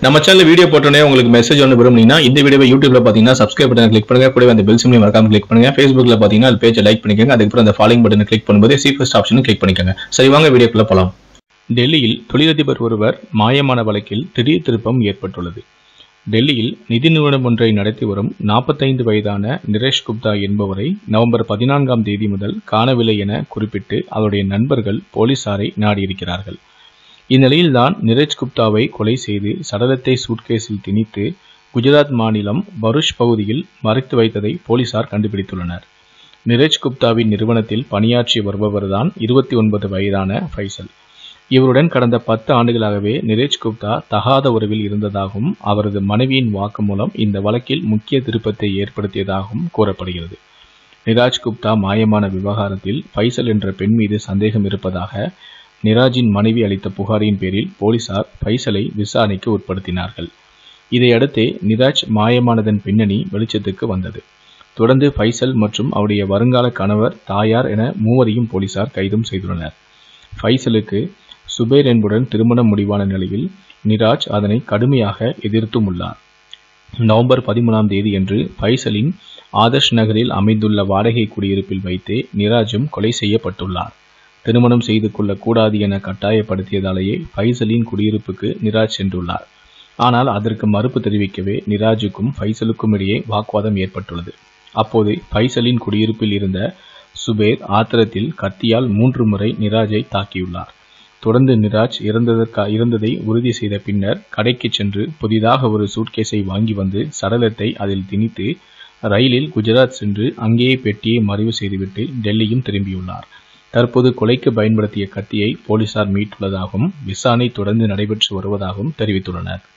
நம்ம channel video போட்டோன்னே உங்களுக்கு மெசேஜ் ஒன்று விரும்புனீங்கன்னா இந்த வீடியோவை யூடியூப்ல பார்த்தீங்கன்னா சப்ஸ்கிரைப் பட்டன் கிளிக் பண்ணுங்க கூடவே அந்த பெல் சிம்லையும் மறக்காம கிளிக் பண்ணுங்க ஃபேஸ்புக்ல பார்த்தீங்கன்னா அது பேஜை லைக் பண்ணிக்கோங்க அதுக்கப்புறம் அந்த ஃபாலோயிங் பட்டனை கிளிக் பண்ணும்போது சி ஃபர்ஸ்ட் ஆப்ஷனும் கிளிக் பண்ணிக்கோங்க சரி வாங்க வீடியோக்குள்ள போலாம் டெல்லியில் தொழிலதிபர் ஒருவர் மாயமான வழக்கில் திடீர் திருப்பம் ஏற்பட்டுள்ளது டெல்லியில் நிதி நிறுவனம் ஒன்றை நடத்தி வரும் நாற்பத்தைந்து வயதான நிரேஷ் குப்தா என்பவரை நவம்பர் பதினான்காம் தேதி முதல் காணவில்லை என குறிப்பிட்டு அவருடைய நண்பர்கள் போலீசாரை நாடியிருக்கிறார்கள் இந்நிலையில்தான் நிரேஷ் குப்தாவை கொலை செய்து சடலத்தை சூட்கேஸில் திணித்து குஜராத் மாநிலம் பருஷ் பகுதியில் மறைத்து வைத்ததை போலீசார் கண்டுபிடித்துள்ளனர் நிரேஷ் குப்தாவின் நிறுவனத்தில் பணியாற்றி வருபவர்தான் இருபத்தி ஒன்பது வயதான ஃபைசல் இவருடன் கடந்த பத்து ஆண்டுகளாகவே நிரேஷ் குப்தா தகாத உறவில் இருந்ததாகவும் அவரது மனைவியின் வாக்குமூலம் இந்த வழக்கில் முக்கிய திருப்பத்தை ஏற்படுத்தியதாகவும் கூறப்படுகிறது நிராஜ் குப்தா மாயமான விவகாரத்தில் ஃபைசல் என்ற பெண் மீது சந்தேகம் இருப்பதாக நிராஜின் மனைவி அளித்த புகாரின் பேரில் போலீசார் ஃபைசலை விசாரணைக்கு உட்படுத்தினார்கள் இதையடுத்தே நிராஜ் மாயமானதன் பின்னணி வெளிச்சத்துக்கு வந்தது தொடர்ந்து ஃபைசல் மற்றும் அவருடைய வருங்கால கணவர் தாயார் என மூவரையும் போலீசார் கைதும் செய்துள்ளனர் ஃபைசலுக்கு சுபேர் என்புடன் திருமணம் முடிவான நிலையில் நிராஜ் அதனை கடுமையாக எதிர்த்தும் உள்ளார் நவம்பர் பதிமூணாம் தேதியன்று ஃபைசலின் ஆதர்ஷ் நகரில் அமைந்துள்ள வாடகை குடியிருப்பில் வைத்தே நிராஜும் கொலை செய்யப்பட்டுள்ளார் திருமணம் செய்து கொள்ளக்கூடாது என கட்டாயப்படுத்தியதாலேயே ஃபைசலின் குடியிருப்புக்கு நிராஜ் சென்றுள்ளார் ஆனால் அதற்கு மறுப்பு தெரிவிக்கவே நிராஜுக்கும் ஃபைசலுக்கும் இடையே வாக்குவாதம் ஏற்பட்டுள்ளது அப்போது ஃபைசலின் குடியிருப்பில் இருந்த சுபேர் ஆத்திரத்தில் கத்தியால் மூன்று முறை நிராஜை தாக்கியுள்ளார் தொடர்ந்து நிராஜ் இறந்ததற்கா இறந்ததை உறுதி செய்த பின்னர் கடைக்கு சென்று புதிதாக ஒரு சூட்கேஸை வாங்கி வந்து சடலத்தை அதில் திணித்து ரயிலில் குஜராத் சென்று அங்கேயே பெட்டியை மறைவு செய்துவிட்டு டெல்லியும் திரும்பியுள்ளார் தற்போது கொலைக்கு பயன்படுத்திய கத்தியை போலீசார் மீட்டுள்ளதாகவும் விசாரணை தொடர்ந்து நடைபெற்று வருவதாகவும் தெரிவித்துள்ளனர்